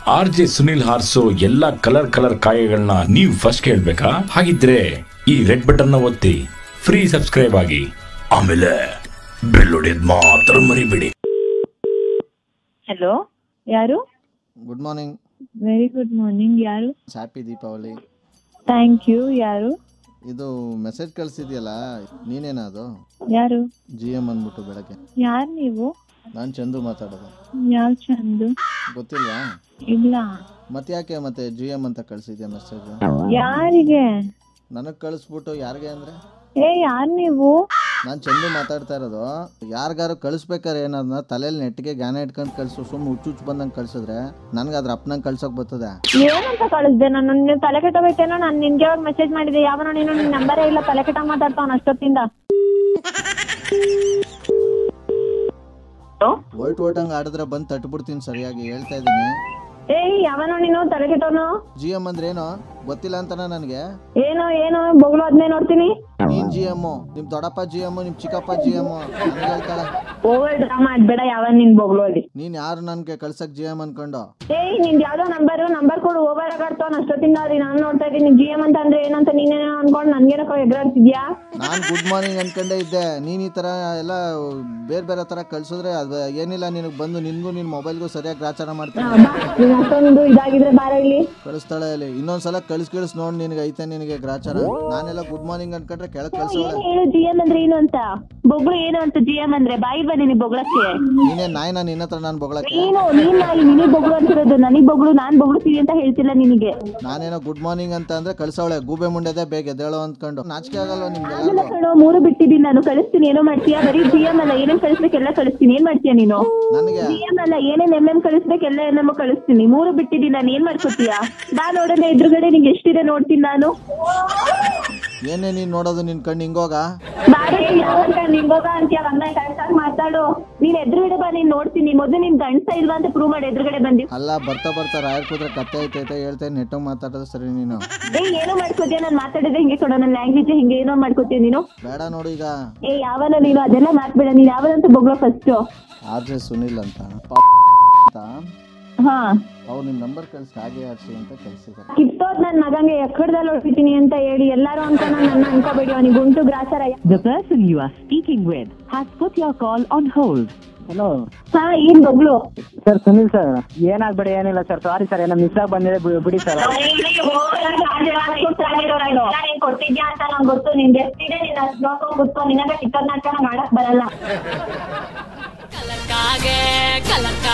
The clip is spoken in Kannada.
ಆರ್ ಜೆ ಸುನಿಲ್ ಹಾರ್ಸೋ ಎಲ್ಲಾ ಕಲರ್ ಕಲರ್ ಕಾಯಗಳನ್ನ ನೀವು ಫಸ್ಟ್ ಕೇಳ್ಬೇಕಾ ಹಾಗಿದ್ರೆ ಈ ರೆಡ್ ಬಟನ್ ನ ಒತ್ತಿ ಫ್ರೀ ಸಬ್ಸ್ಕ್ರೈಬ್ ಆಗಿ ಆಮೇಲೆ ಬೆಲ್ ಹೊಡೆಯೋದ್ ಮಾತ್ರ ಮರಿಬೇಡಿ ಹಲೋ ಯಾರು good morning very good morning ಯಾರು ಹ್ಯಾಪಿ ದೀಪಾವಳಿ ಥ್ಯಾಂಕ್ ಯು ಯಾರು ಇದು ಮೆಸೇಜ್ ಕಳ್ಸಿದ್ಯಲ್ಲ ನೀನೇನಾ ಅದು ಯಾರು ಜಿ ಎಮ್ ಅಂದ್ಬಿಟ್ಟು ಬೆಳಗ್ಗೆ ಯಾರು ನೀವು ನಾನು ಚಂದು ಮಾತಾಡೋದು ಯಾವ ಚಂದು ಗೊತ್ತಿಲ್ವಾ ಇಲ್ಲ ಮತ್ತೆ ಯಾಕೆ ಮತ್ತೆ ಜಿ ಎಮ್ ಅಂತ ಕಳ್ಸಿದ್ಯಾ ಮೆಸೇಜ್ ಯಾರಿಗೆ ನನಗೆ ಕಳಿಸ್ಬಿಟ್ಟು ಯಾರಿಗೆ ಅಂದರೆ ಏ ಯಾರು ನೀವು ನಾನು ಚಂದು ಮಾತಾಡ್ತಾ ಇರೋದು ಯಾರಿಗಾರು ಕಳಿಸ್ಬೇಕಾರೆ ಏನದನ್ನ ತಲೆಯಲ್ಲಿ ನೆಟ್ಟಿಗೆ ಜ್ಞಾನ ಇಟ್ಕೊಂಡು ಕಳಿಸು ಸುಮ್ಮನೆ ಹುಚ್ಚು ಹುಚ್ಚು ಬಂದಂಗೆ ಕಳ್ಸಿದ್ರೆ ನನಗೆ ಅದ್ರ ಅಪ್ಪನಂಗೆ ಕಳ್ಸೋಕೆ ಬರ್ತದೆ ಏನಂತ ಕಳಿಸ್ದೆ ನಾನು ನೀವು ತಲೆ ಕೆಟ್ಟೋಗೈತೇನೋ ನಾನು ನಿನ್ಗೆ ಯಾವಾಗ ಮೆಸೇಜ್ ಮಾಡಿದೆ ಯಾವನೋ ನೀನು ನಿನ್ ನಂಬರೇ ಇಲ್ಲ ತಲೆ ಕೆಟ್ಟ ಮಾತಾಡ್ತಾವನ ಅಷ್ಟೊತ್ತಿಂದ ಒಲ್ಟ್ ಒಟ್ಟಂಗೆ ಆಡಿದ್ರೆ ಬಂದು ತಟ್ಬಿಡ್ತೀನಿ ಸರಿಯಾಗಿ ಹೇಳ್ತಾ ಇದ್ದೀನಿ ಏಯ್ ಯಾವನೋ ನೀನು ತಲೆ ಕೆಟ್ಟವನು ಜಿ ಎಮ್ ಅಂದ್ರೆ ಏನು ಗೊತ್ತಿಲ್ಲ ಅಂತನ ನನಗೆ ಏನೋ ಏನೋ ಬೊಗಳು ಅದನ್ನೇ ನೋಡ್ತೀನಿ ನೀನ್ ಜಿ ಎಮ್ಮು ನಿಮ್ ದೊಡ್ಡಪ್ಪ ಜಿ ಎಮ್ಮು ನಿಮ್ ಚಿಕ್ಕಪ್ಪ ಜಿ ಎಮ್ಮು ಹೇಳ್ತಾಳೆ ಓವರ್ ಡ್ರಾಮಾ ಆಡ್ಬೇಡ ಯಾವನ್ ನಿನ್ ಬೊಗಳು ಅಲ್ಲಿ ನೀನ್ ಯಾರು ನನ್ಗೆ ಕಳ್ಸಕ್ ಜಿ ಎಮ್ ಅನ್ಕೊಂಡು ಏಯ್ ನಿಂದ್ ಯಾವ್ದೋ ನಂಬರ್ ನಂಬರ್ ಕೊಡು ಓವರ್ ಆಗಾಡ್ತಾವ ಅಷ್ಟೊತ್ತಿಂದ ಅಲ್ಲಿ ನಾನು ನೋಡ್ತಾ ಇದ್ದೀನಿ ಜಿ ಎಂ ಅಂತ ಅಂದ್ರೆ ಏನಂತ ನೀನೇನೋ ಅನ್ಕೊಂಡು ನನ್ಗೇನೋ ಎದುರಾಡ್ತಿದ್ಯಾ ನಾನ್ ಗುಡ್ ಮಾರ್ನಿಂಗ್ ಅನ್ಕೊಂಡೇ ಇದ್ದೆ ನೀನ್ ಈ ತರ ಎಲ್ಲ ಬೇರೆ ಬೇರೆ ತರ ಕಳ್ಸಿದ್ರೆ ಅದು ಏನಿಲ್ಲ ನಿನಗ್ ಬಂದು ನಿನ್ಗೂ ನಿನ್ ಮೊಬೈಲ್ಗೂ ಸರಿಯಾಗಿ ಗ್ರಾಚಾರ ಮಾಡ್ತೀನಿ ನೀನ್ ಅಷ್ಟೊಂದು ಇದಾಗಿದ್ರೆ ಬಾರ ಇಲ್ಲಿ ಕಳಿಸ್ತಾಳೆ ಅಲ್ಲಿ ಇನ್ನೊಂದ್ಸಲ ಕಳ್ಸ್ ಕಳ್ಸ್ ನೋಡ್ ನಿನಗೆ ಐತೆ ನಿನಗೆ ಗ್ರಾಚಾರ ನಾನೆಲ್ಲ ಗುಡ್ ಮಾರ್ನಿಂಗ್ ಅನ್ಕೊಂಡ್ರೆ ಕೆಳಗ್ ಕಳ್ಸೋಳೆ ಏನ್ ಹೇಳು ಜಿ ಎಂ ಅಂದ್ರೆ ಏನು ಅಂತ ಬೊಗಳು ಏನು ಅಂತ ಜಿ ಎಂ ಅಂದ್ರೆ ಬಾಯಿ ಬನ್ನಿ ನೀನ್ ಬೊಗಳಕ್ಕೆ ನೀನೇ ನಾಯಿ ನಾನು ನಿನ್ನ ಹತ್ರ ನಾನು ಬೊಗಳಕ್ಕೆ ನೀನು ನೀನ್ ನಾಯಿ ನಿನಗ್ ಬೊಗಳು ಅಂತಿರೋದು ನನಗ್ ಬೊಗಳು ನಾನ್ ಬೊಗಳ್ತೀನಿ ಅಂತ ಹೇಳ್ತಿಲ್ಲ ನಿನಗೆ ನಾನೇನೋ ಗುಡ್ ಮಾರ್ನಿಂಗ್ ಅಂತ ಅಂದ್ರೆ ಕಳ್ಸವಳೆ ಗೂಬೆ ಮುಂಡೆದೆ ಬೇಗ ಎದ್ದೇಳೋ ಅಂದ್ಕೊಂಡು ನಾಚಿಕೆ ಆಗಲ್ವಾ ಆಗಲ್ಲ ನಿಮ್ಗೆಲ್ಲ ಕಣೋ ಮೂರು ಬಿಟ್ಟಿದ್ದೀನಿ ನಾನು ಕಳಿಸ್ತೀನಿ ಏನೋ ಮಾಡ್ತೀಯಾ ಬರೀ ಜಿ ಎಂ ಅಲ್ಲ ಏನೇನ್ ಕಳಿಸ್ಬೇಕೆಲ್ಲ ಕಳಿಸ್ತೀನಿ ಏನ್ ಮಾಡ್ತೀಯ ನೀನು ನನಗೆ ಜಿ ಎಂ ಅಲ್ಲ ಏನೇನ್ ಎಂ ಎಂ ಕಳಿಸ್ಬೇಕು ಎಲ್ಲ ಎಂ ಎಂ ಕಳಿಸ್ತೀನಿ ಮೂರು ಬಿಟ್ಟಿದ್ದೀನಿ ನಾನು ಏನ್ ಮಾಡ್ಕೊತೀಯಾ ಬಾ ನೋಡೋಣ ಎದುರುಗಡೆ ನಿಂಗೆ ಎಷ್ಟಿದೆ ನೋಡ್ತೀನಿ ನಾನು ಏನೇ ನೀನ್ ನೋಡೋದು ನಿನ್ ಕಣ್ಣು ಹಿಂಗೋಗ ಬಾರಿ ಯಾವಾಗ ನಿಂಗೋಗ ಅಂತೀಯ ಅನ್ನ ಕಳ್ಸಾಕ್ ಮಾತಾಡು ನೀನ್ ಎದುರುಗಡೆ ಬಾ ನೀನ್ ನೋಡ್ತೀನಿ ಮೊದಲು ನಿನ್ ಗಂಡ್ಸ ಇಲ್ವಾ ಅಂತ ಪ್ರೂವ್ ಮಾಡಿ ಎದುರುಗಡೆ ಬಂದಿ ಅಲ್ಲ ಬರ್ತಾ ಬರ್ತಾ ರಾಯರ್ ಕೂತ್ರೆ ಕತ್ತೆ ಐತೈತೆ ಹೇಳ್ತೇನೆ ನೆಟ್ಟಗ್ ಮಾತಾಡೋದು ಸರಿ ನೀನು ಏ ಏನೋ ಮಾಡ್ಕೋತೀಯ ನಾನು ಮಾತಾಡಿದ್ರೆ ಹಿಂಗೆ ಕೊಡೋ ನನ್ನ ಲ್ಯಾಂಗ್ವೇಜ್ ಹಿಂಗೆ ಏನೋ ಮಾಡ್ಕೋತೀಯ ನೀನು ಬೇಡ ನೋಡು ಈಗ ಏ ಯಾವನ ನೀನು ಅದೆಲ್ಲ ಮಾತ್ಬೇಡ ನೀನ್ ಯಾವನಂತ ಬೊಗ್ಳೋ ಫಸ್ಟ್ ಆರ್ ಜೆ ಸುನಿಲ್ ಅಂತ ಪಾಪ ಅಂತ ಹಾ ಅವ್ರು ನಿಮ್ ನಂಬರ್ ಕಳ್ಸಿ ಹಾಗೆ ಆಡ್ಸಿ ಅಂತ ಕಳ್ಸಿದ್ದಾರೆ ಕಿತ್ತೋದ್ ನನ್ ಮಗಂಗೆ ಎಕ್ಕಡದಲ್ಲಿ ಹೊಡ್ಬಿಟ್ಟಿನಿ ಅಂತ ಹೇಳಿ ಎಲ್ಲಾರು ಅನ್ಕೊಂಡ ನನ್ನ ಅನ್ಕೋಬೇಡಿ ಅವನಿಗೆ ಗುಂಟು ಗ್ರಾಚಾರ The person you are speaking with has put your call on hold. Hello ಹಾ ಏನ್ ಬೊಗ್ಳು ಸರ್ ಸುನಿಲ್ ಸರ್ ಏನಾಗ್ಬೇಡಿ ಏನಿಲ್ಲ ಸರ್ ಸಾರಿ ಸರ್ ಏನೋ ಮಿಸ್ ಆಗಿ ಬಂದಿದೆ ಬಿ- ಬಿಡಿ ಸರ್ ಕೊಟ್ಟಿದ್ಯಾ ಅಂತ ನಂಗೆ ಗೊತ್ತು ನಿಂಗೆ ಎಷ್ಟಿದೆ ನೀನ್ ಅಷ್ಟ್ ನೋಡ್ಕೊಂಡ್ ಕುತ್ಕೊ ನಿನಗೆ ಕಿತ್ತೋದ್ ನಾಟಕ ಮಾಡಕ್ ಬರಲ್ಲ ಕಲಕಾಗೆ ಕಲಕ